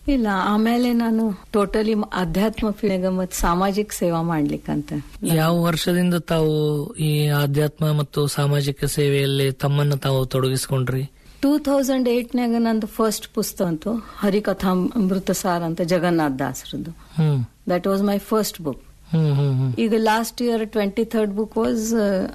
ಇಲ್ಲ ಆಮೇಲೆ ನಾನು ಟೋಟಲಿ ಅಧ್ಯಾತ್ಮ ಫೀಲ್ಡ್ ಮತ್ತು ಸಾಮಾಜಿಕ ಸೇವಾ ಮಾಡ್ಲಿಕ್ಕಂತ ಯಾವ ವರ್ಷದಿಂದ ತಾವು ಈ ಆಧ್ಯಾತ್ಮ ಮತ್ತು ಸಾಮಾಜಿಕ ಸೇವೆಯಲ್ಲಿ ತಮ್ಮನ್ನು ತಾವು ತೊಡಗಿಸಿಕೊಂಡ್ರಿ ಟೂ ತೌಸಂಡ್ ಏಟ್ನಾಗ ನಂದು ಫಸ್ಟ್ ಪುಸ್ತಕ ಅಂತೂ ಹರಿಕಥಾ ಅಮೃತ ಸಾರ್ ಅಂತ ಜಗನ್ನಾಥ್ ದಾಸರದ್ದು hmm that was my first book hmm hmm hmm ಈಗ last year twenty third book was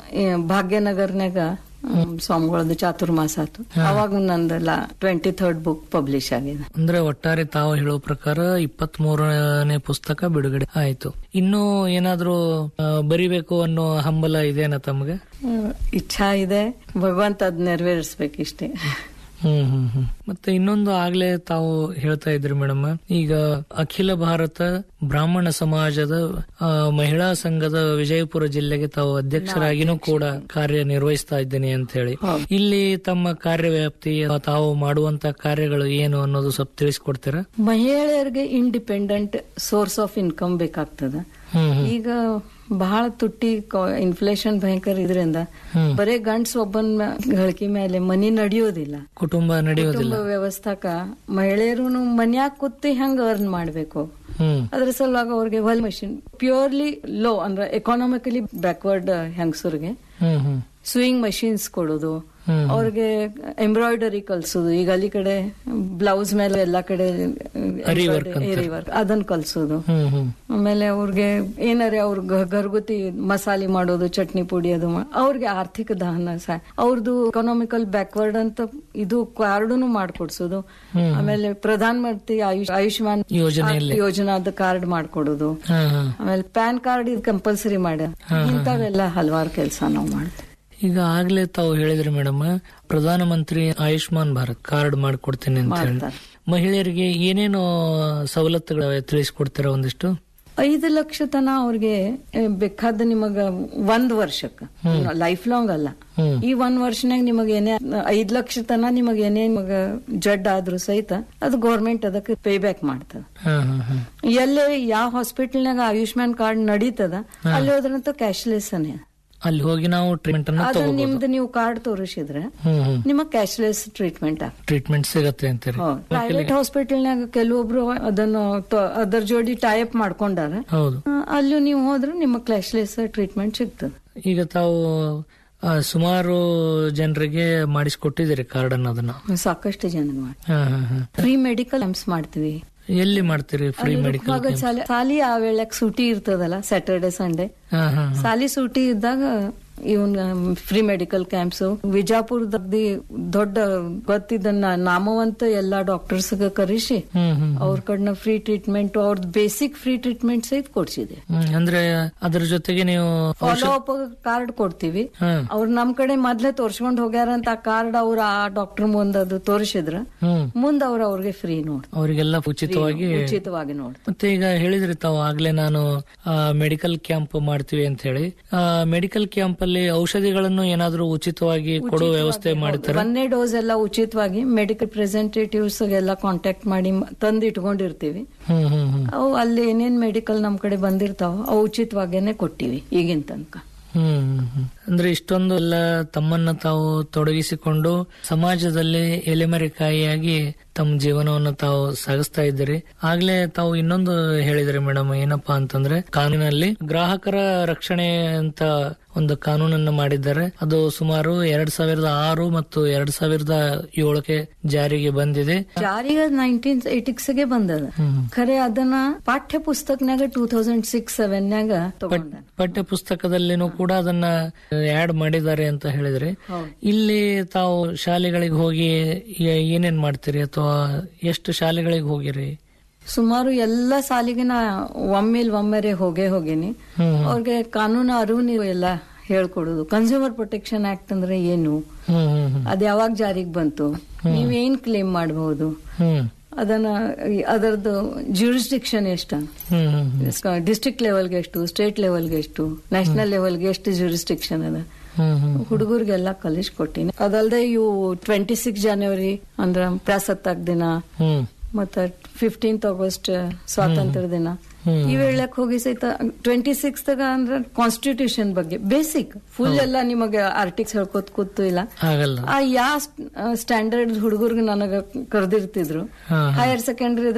ಭಾಗ್ಯನಗರ್ನಾಗ ಹ್ಮ್, ಸ್ವಾಮಿಗಳದ್ದು ಚಾತುರ್ಮಾಸ ಆತು ಅವಾಗ ನಂದಲ್ಲ ಟ್ವೆಂಟಿ ಥರ್ಡ್ ಬುಕ್ ಪಬ್ಲಿಷ್ ಆಗಿದೆ ಅಂದ್ರೆ ಒಟ್ಟಾರೆ ತಾವು ಹೇಳೋ ಪ್ರಕಾರ ಇಪ್ಪತ್ತ್ ಮೂರನೇ ಪುಸ್ತಕ ಬಿಡುಗಡೆ ಆಯ್ತು ಇನ್ನು ಏನಾದ್ರೂ ಆ, ಬರಿಬೇಕು ಅನ್ನೋ ಹಂಬಲ ಇದೆನಾ ತಮ್ಗೆ ಹ್ಮ್, ಇಚ್ಛಾ ಇದೆ ಭಗವಂತ ಅದ್ ನೆರವೇರಿಸ್ಬೇಕಿಷ್ಟೇ ಹ್ಮ್ ಹ್ಮ್ ಹ್ಮ್ ಮತ್ತೆ ಇನ್ನೊಂದು ಆಗ್ಲೇ ತಾವು ಹೇಳ್ತಾ ಇದ್ರಿ ಮೇಡಮ್ ಈಗ ಅಖಿಲ ಭಾರತ ಬ್ರಾಹ್ಮಣ ಸಮಾಜದ ಆ, ಮಹಿಳಾ ಸಂಘದ ವಿಜಯಪುರ ಜಿಲ್ಲೆಗೆ ತಾವು ಅಧ್ಯಕ್ಷರಾಗಿನೂ ಕೂಡ ಕಾರ್ಯ ನಿರ್ವಹಿಸ್ತಾ ಇದ್ದೀನಿ ಅಂತ ಹೇಳಿ ಹೌದು. ಇಲ್ಲಿ ತಮ್ಮ ಕಾರ್ಯವ್ಯಾಪ್ತಿ ತಾವು ಮಾಡುವಂತ ಕಾರ್ಯಗಳು ಏನು ಅನ್ನೋದು ಸ್ವಲ್ಪ ತಿಳಿಸ್ಕೊಡ್ತೀರಾ ಮಹಿಳೆಯರಿಗೆ ಇಂಡಿಪೆಂಡೆಂಟ್ ಸೋರ್ಸ್ ಆಫ್ ಇನ್ಕಮ್ ಬೇಕಾಗ್ತದ ಹ್ಮ್ ಹ್ಮ್ ಈಗ ಬಹಳ ತುಟ್ಟಿ ಇನ್ಫ್ಲೇಷನ್ ಭಯಂಕರ ಇದರಿಂದ ಹ್ಮ್. ಬರೇ ಗಂಡ್ಸ್ ಒಬ್ಬನ್ ಮ- ಗಳಿಕೆ ಮೇಲೆ ಮನಿ ನಡೆಯೋದಿಲ್ಲ ಕುಟುಂಬ ನಡೆಯೋದಿಲ್ಲ ಕುಟುಂಬ ವ್ಯವಸ್ಥಾಕ ಮಹಿಳೆಯರು ಮನ್ಯಾಗ ಕೂತಿ ಹೆಂಗ್ ಅರ್ನ್ ಮಾಡ್ಬೇಕು ಹ್ಮ್ ಅದ್ರ ಸಲುವಾಗಿ ಅವ್ರಿಗೆ ಹೊಲ್ ಮಷಿನ್ ಪ್ಯೂರ್ಲಿ ಲೋ ಅಂದ್ರೆ ಎಕಾನಾಮಿಕಲಿ ಬ್ಯಾಕ್ವರ್ಡ್ ಹೆಂಗಸರಿಗೆ ಹ್ಮ್ ಹ್ಮ್ ಸ್ವಿಂಗ್ ಮಷೀನ್ಸ್ ಕೊಡೋದು ಹ್ಮ್. ಅವ್ರಿಗೆ ಎಂಬ್ರಾಯ್ಡರಿ ಕಲ್ಸೋದು ಈಗ ಅಲ್ಲಿ ಕಡೆ ಬ್ಲೌಸ್ ಮೇಲೆ ಎಲ್ಲಾ ಕಡೆ Ari work ಅಂತಾರೆ. ಏರಿ ವರ್ಕ್ ಅದನ್ನ ಕಲ್ಸೋದು ಹ್ಮ್ ಹ್ಮ್ ಆಮೇಲೆ ಅವ್ರಿಗೆ ಏನಾರೆ ಅವ್ರ ಗ- ಗರ್ಗುತಿ ಮಸಾಲೆ ಮಾಡೋದು ಚಟ್ನಿ ಪುಡಿ ಅದು ಮಾ- ಅವ್ರಿಗೆ ಆರ್ಥಿಕ ದಹನ ಸಹ ಅವ್ರದ್ದು ಎಕನಾಮಿಕಲ್ ಬ್ಯಾಕ್ವರ್ಡ್ ಅಂತ ಇದು ಕಾರ್ಡುನು ಮಾಡ್ಕೊಡ್ಸೋದು ಆಮೇಲೆ ಪ್ರಧಾನ ಮಂತ್ರಿ ಆಯುಷ್ ಆಯುಷ್ಮಾನ್ ಯೋಜನೆಯಲ್ಲಿ. ಯೋಜನಾದ ಕಾರ್ಡ್ ಮಾಡ್ಕೊಡೋದು ಹಾ ಹಾ ಆಮೇಲೆ ಪ್ಯಾನ್ ಕಾರ್ಡ್ ಇದು ಕಂಪಲ್ಸರಿ ಮಾಡ ಇಂಥವೆಲ್ಲ ಹಲವಾರು ಕೆಲಸ ನಾವು ಮಾಡ್ತೀವಿ ಈಗ ಆಗ್ಲೇ ತಾವು ಹೇಳಿದ್ರಿ ಮೇಡಮ್ ಪ್ರಧಾನಮಂತ್ರಿ ಆಯುಷ್ಮಾನ್ ಭಾರತ್ ಕಾರ್ಡ್ ಮಾಡ್ಕೊಡ್ತೀನಿ ಅಂತ ಹೇಳಿ ಮಾಡ್ತಾರೆ. ಮಹಿಳೆಯರಿಗೆ ಏನೇನು ಸವಲತ್ತುಗಳ ತಿಳಿಸ್ಕೊಡ್ತೀರಾ ಒಂದಿಷ್ಟು ಐದು ಲಕ್ಷ ತನ ಅವ್ರಿಗೆ ಏ, ಬೇಕಾದ ನಿಮಗ ಒಂದ್ ವರ್ಷಕ್ಕ ಲೈಫ್ ಲಾಂಗ್ ಅಲ್ಲ ಹ್ಮ್. ಈ ಒಂದ್ ವರ್ಷನಾಗ ನಿಮಗ ಏನೇ ಐದ್ ಲಕ್ಷ ತನ ನಿಮಗ ಏನೇ ನಿಮಗ ಜಡ್ ಆದ್ರೂ ಸಹಿತ ಅದು ಗೌರ್ಮೆಂಟ್ ಅದಕ್ಕೆ ಪೇ ಬ್ಯಾಕ್ ಮಾಡ್ತದ ಹಾ ಹಾ ಹಾ ಎಲ್ಲೇ ಯಾವ ಹಾಸ್ಪಿಟಲ್ನಾಗ ಆಯುಷ್ಮಾನ್ ಕಾರ್ಡ್ ನಡೀತದ ಅಲ್ಲಿ ಹೋದ್ರಂತ ಕ್ಯಾಶ್ಲೆಸ್ ಅನೇ ಅಲ್ಲಿ ಹೋಗಿ ನಾವು ಟ್ರೀಟ್ಮೆಂಟ್ ಅನ್ನ ಅದು ತಗೋಬಹುದು ನಿಮ್ದು ನೀವು ಕಾರ್ಡ್ ತೋರಿಸಿದ್ರೆ ಹ್ಮ್ ಹ್ಮ್ ನಿಮಗ್ ಕ್ಯಾಶ್ಲೆಸ್ ಟ್ರೀಟ್ಮೆಂಟ್ ಆಗ್ತದೆ ಟ್ರೀಟ್ಮೆಂಟ್ ಸಿಗತ್ತೆ ಅಂತೀರಿ ಪ್ರೈವೇಟ್ ಹಾಸ್ಪಿಟಲ್ನಾಗ ಕೆಲವೊಬ್ರು ಅದನ್ನು ತ- ಅದರ ಜೋಡಿ ಟೈಪ್ ಮಾಡ್ಕೊಂಡಾರ ಹೌದು ಆ, ಅಲ್ಲೂ ನೀವು ಹೋದ್ರೆ ನಿಮ್ಮ ಕ್ಲಾಶ್ಲೆಸ್ ಟ್ರೀಟ್ಮೆಂಟ್ ಸಿಗ್ತದೆ ಈಗ ತಾವು ಆ, ಸುಮಾರು ಜನರಿಗೆ ಮಾಡಿಸ್ಕೊಟ್ಟಿದ್ದೀರಿ ಕಾರ್ಡ್ ಅನ್ನೋದನ್ನ ಸಾಕಷ್ಟು ಜನ ಮಾಡಿ ಹಾ ಹಾ ಹಾ ಫ್ರೀ ಮೆಡಿಕಲ್ ಕ್ಯಾಂಪ್ಸ್ ಮಾಡ್ತೀವಿ ಎಲ್ಲಿ ಮಾಡ್ತೀರಿ ಫ್ರೀ ಮೆಡಿಕಲ್ ಮಗ ಸಾಲಿ ಸಾಲಿ ಆ ವೇಳೆಗೆ ಸೂಟಿ ಇರ್ತದಲ್ಲ ಸ್ಯಾಟರ್ಡೆ ಸಂಡೇ ಹಾ ಹಾ ಹಾ ಸಾಲಿ ಸೂಟಿ ಇದ್ದಾಗ ಇವನ್ ಫ್ರೀ ಮೆಡಿಕಲ್ ಕ್ಯಾಂಪ್ಸ್ ವಿಜಾಪುರದಲ್ಲಿ ದೊಡ್ಡ ಗೊತ್ತಿದ್ದ ನ- ನಾಮವಂತ ಎಲ್ಲಾ ಡಾಕ್ಟರ್ಸ್ ಕರೆಸಿ ಹ್ಮ್ ಹ್ಮ್ ಅವ್ರ ಕಡೆನ ಫ್ರೀ ಟ್ರೀಟ್ಮೆಂಟ್ ಅವ್ರದ್ದು ಬೇಸಿಕ್ ಫ್ರೀ ಟ್ರೀಟ್ಮೆಂಟ್ ಸಹಿತ ಕೊಡ್ಸಿದೆ ಹ್ಮ್ ಅಂದ್ರೆ ಅದ್ರ ಜೊತೆಗೆ ನೀವು ಫಾಲೋ ಅಪ್ ಕಾರ್ಡ್ ಕೊಡ್ತೀವಿ ಹಾ ಅವ್ರ ನಮ್ ಕಡೆ ಮೊದ್ಲೇ ತೋರ್ಸ್ಕೊಂಡ್ ಹೋಗ್ಯಾರಂತ ಆ ಕಾರ್ಡ್ ಅವ್ರ ಆ ಡಾಕ್ಟರ್ ಮುಂದ್ ಅದು ತೋರಿಸಿದ್ರ ಹ್ಮ್ ಮುಂದ್ ಅವ್ರ ಅವ್ರಿಗೆ ಫ್ರೀ ನೋಡ್ ಅವರಿಗೆಲ್ಲ ಉಚಿತವಾಗಿ ಉಚಿತವಾಗಿ ನೋಡ್ ಮತ್ತೆ ಈಗ ಹೇಳಿದ್ರಿ ತಾವು ಆಗ್ಲೇ ನಾನು ಮೆಡಿಕಲ್ ಕ್ಯಾಂಪ್ ಮಾಡ್ತೀವಿ ಅಂತ ಹೇಳಿ ಮೆಡಿಕಲ್ ಕ್ಯಾಂಪ್ ಅಲ್ಲಿ ಔಷಧಿಗಳನ್ನು ಏನಾದ್ರೂ ಉಚಿತವಾಗಿ ಕೊಡೋ ವ್ಯವಸ್ಥೆ ಮಾಡ್ತಾರೆ ಒಂದನೇ ಡೋಸ್ ಎಲ್ಲ ಉಚಿತವಾಗಿ ಮೆಡಿಕಲ್ ಪ್ರೆಸೆಂಟೇಟಿವ್ಸ್ ಎಲ್ಲ ಕಾಂಟ್ಯಾಕ್ಟ್ ಮಾಡಿ ಮ- ತಂದು ಇಟ್ಕೊಂಡಿರ್ತೀವಿ ಹ್ಮ್ ಹ್ಮ್ ಹ್ಮ್ ಅವು ಅಲ್ಲಿ ಏನೇನ್ ಮೆಡಿಕಲ್ ನಮ್ ಕಡೆ ಬಂದಿರ್ತಾವ ಅವು ಉಚಿತವಾಗೇನೆ ಕೊಟ್ಟಿವಿ ಈಗಿನ ತನಕ ಹ್ಮ್ ಹ್ಮ್, ಹ್ಮ್. ಅಂದ್ರೆ ಇಷ್ಟೊಂದು ಎಲ್ಲ ತಮ್ಮನ್ನ ತಾವು ತೊಡಗಿಸಿಕೊಂಡು ಸಮಾಜದಲ್ಲಿ ಎಲೆಮರೆಕಾಯಿಯಾಗಿ ತಮ್ಮ ಜೀವನವನ್ನು ತಾವು ಸಾಗಿಸ್ತಾ ಇದ್ದೀರಿ ಆಗ್ಲೇ ತಾವು ಇನ್ನೊಂದು ಹೇಳಿದ್ರಿ ಮೇಡಮ್ ಏನಪ್ಪಾ ಅಂತಂದ್ರೆ ಕಾನೂನಲ್ಲಿ ಗ್ರಾಹಕರ ರಕ್ಷಣೆ ಅಂತ ಒಂದು ಕಾನೂನನ್ನು ಮಾಡಿದ್ದಾರೆ ಅದು ಸುಮಾರು ಎರಡ್ ಸಾವಿರದ ಆರು ಮತ್ತು ಎರಡ್ ಸಾವಿರದ ಏಳಕ್ಕೆ ಜಾರಿಗೆ ಬಂದಿದೆ ಜಾರಿಗೆ ನೈನ್ಟೀನ್ ಏಟಿಕ್ಸ್ಗೆ ಬಂದದ ಹ್ಮ್. ಖರೆ ಅದನ್ನ ಪಾಠ್ಯ ಪುಸ್ತಕನಾಗ ಟೂ ತೌಸಂಡ್ ಸಿಕ್ಸ್ ಸೆವೆನ್ಯಾಗ ತಗೊಂಡ ಪಠ್ಯ ಪುಸ್ತಕದಲ್ಲಿನೂ ಕೂಡ ಅದನ್ನ ಆಡ್ ಮಾಡಿದ್ದಾರೆ ಅಂತ ಹೇಳಿದ್ರಿ ಹೌದು. ಇಲ್ಲಿ ತಾವು ಶಾಲೆಗಳಿಗೆ ಹೋಗಿ ಏ- ಏನೇನ್ ಮಾಡ್ತೀರಿ ಅಥವಾ ಎಷ್ಟು ಶಾಲೆಗಳಿಗೆ ಹೋಗಿರಿ ಸುಮಾರು ಎಲ್ಲ ಸಾಲಿಗೆ ನಾ ಒಮ್ಮೆಲ್ ಒಮ್ಮೆರೆ ಹೋಗೇ ಹೋಗೇನಿ ಹ್ಮ್ ಅವ್ರಿಗೆ ಕಾನೂನು ಅರಿವು ನೀವು ಎಲ್ಲ ಹೇಳ್ಕೊಡುದು ಕನ್ಸ್ಯೂಮರ್ ಪ್ರೊಟೆಕ್ಷನ್ ಆಕ್ಟ್ ಅಂದ್ರೆ ಏನು ಹ್ಮ್ ಹ್ಮ್ ಹ್ಮ್ ಅದ್ ಯಾವಾಗ ಜಾರಿಗೆ ಬಂತು ನೀವೇನ್ ಕ್ಲೇಮ್ ಮಾಡಬಹುದು ಹ್ಮ್ ಅದನ್ನ ಅದರದ್ದು ಜ್ಯೂರಿಸ್ಡಿಕ್ಷನ್ ಎಷ್ಟು ಹ್ಮ್ ಹ್ಮ್ ಹ್ಮ್ ಡಿಸ್ಟ್ರಿಕ್ಟ್ ಲೆವೆಲ್ಗೆ ಎಷ್ಟು ಸ್ಟೇಟ್ ಲೆವೆಲ್ಗೆ ಎಷ್ಟು ನ್ಯಾಷನಲ್ ಲೆವೆಲ್ಗೆ ಎಷ್ಟು ಜ್ಯೂರಿಸ್ಡಿಕ್ಷನ್ ಅದ ಹ್ಮ್ ಹ್ಮ್ ಹುಡುಗರಿಗೆಲ್ಲ ಕಲಿಸ್ಕೊಟ್ಟಿನಿ ಅದಲ್ದೆ ಇವು ಟ್ವೆಂಟಿ ಸಿಕ್ಸ್ ಜನವರಿ ಅಂದ್ರ ಪ್ರಸತ್ತಾಕ್ ದಿನ ಹ್ಮ್ ಮತ್ತ ಫಿಫ್ಟೀನ್ತ್ ಆಗಸ್ಟ್ ಸ್ವಾತಂತ್ರ್ಯ ದಿನ ಹ್ಮ್. ಈ ವೇಳಕ್ ಹೋಗಿ ಸಹಿತ ಟ್ವೆಂಟಿ ಸಿಕ್ಸ್ ಅಂದ್ರೆ ಕಾನ್ಸ್ಟಿಟ್ಯೂಷನ್ ಬಗ್ಗೆ ಬೇಸಿಕ್ ಫುಲ್ ಎಲ್ಲ ನಿಮಗೆ ಆರ್ಟಿಕ್ಸ್ ಹೇಳ್ಕೊತ್ ಕೂತು ಇಲ್ಲ ಆಗಲ್ಲ ಆ ಯಾವ ಸ್ಟ್ಯಾಂಡರ್ಡ್ ಹುಡುಗರ್ಗೆ ನನಗ ಕರೆದಿರ್ತಿದ್ರು ಹಾ, ಹಾ. Higher secondary